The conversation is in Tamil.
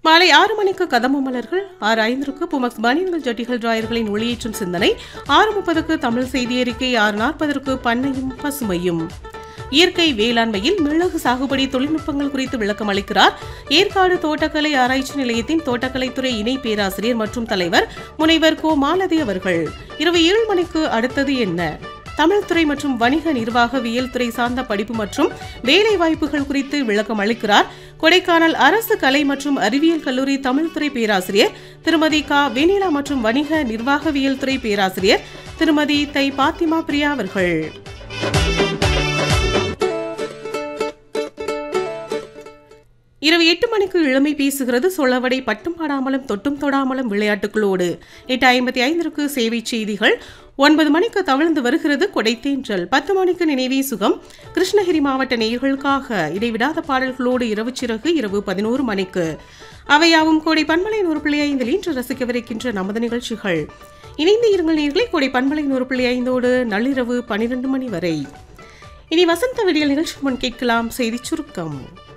மாலை ஆறு மணிக்கு கதம்ப மலர்கள் ஆறு ஐந்திற்கு புமக்ஸ் பனியன்கள் ஜட்டிகள் டிராயர்களின் ஒளியேற்றும் சிந்தனை ஆறு முப்பதுக்கு தமிழ் செய்தி அறிக்கை ஆறு நாற்பதற்கு பண்ணையும் பசுமையும் இயற்கை வேளாண்மையில் மிளகு சாகுபடி தொழில்நுட்பங்கள் குறித்து விளக்கம் அளிக்கிறார் ஏற்காடு தோட்டக்கலை ஆராய்ச்சி நிலையத்தின் தோட்டக்கலைத்துறை இணை பேராசிரியர் மற்றும் தலைவர் முனைவர் கோ மாலதி அவர்கள் இரவு ஏழு மணிக்கு அடுத்தது என்ன தமிழ்துறை மற்றும் வணிக நிர்வாகவியல் துறை சார்ந்த படிப்பு மற்றும் வேலை வாய்ப்புகள் குறித்து விளக்கம் அளிக்கிறார் கொடைக்கானல் அரசு கலை மற்றும் அறிவியல் கல்லூரி தமிழ்துறை பேராசிரியர் திருமதி கா வெனிலா மற்றும் வணிக நிர்வாகவியல் துறை பேராசிரியர் திருமதி தை பாத்திமா பிரியா அவர்கள் இரவு எட்டு மணிக்கு இளமை பேசுகிறது சொலவடை பட்டும் பாடாமலும் தொட்டும் தொடாமலும் விளையாட்டுகளோடு எட்டு ஐம்பத்தி ஐந்திற்கு சேவை செய்திகள் ஒன்பது மணிக்கு தவழ்ந்து வருகிறது கொடைத்தேன்றல் பத்து மணிக்கு நினைவே சுகம் கிருஷ்ணகிரி மாவட்ட நேயர்களுக்காக இடைவிடாத பாடல்களோடு இரவு சிறகு இரவு பதினோரு மணிக்கு அவையாவும் கோடை பண்பலை நூறு புள்ளி ஐந்தில் இன்று ரசிக்கவிருக்கின்ற நமது நிகழ்ச்சிகள் இணைந்து இருங்கள் நேர்களை கோடை பண்பலை நூறு புள்ளி ஐந்தோடு நள்ளிரவு பனிரெண்டு மணி வரை இனி வசந்த விடியல் நிகழ்ச்சி முன் கேட்கலாம் செய்திச் சுருக்கம்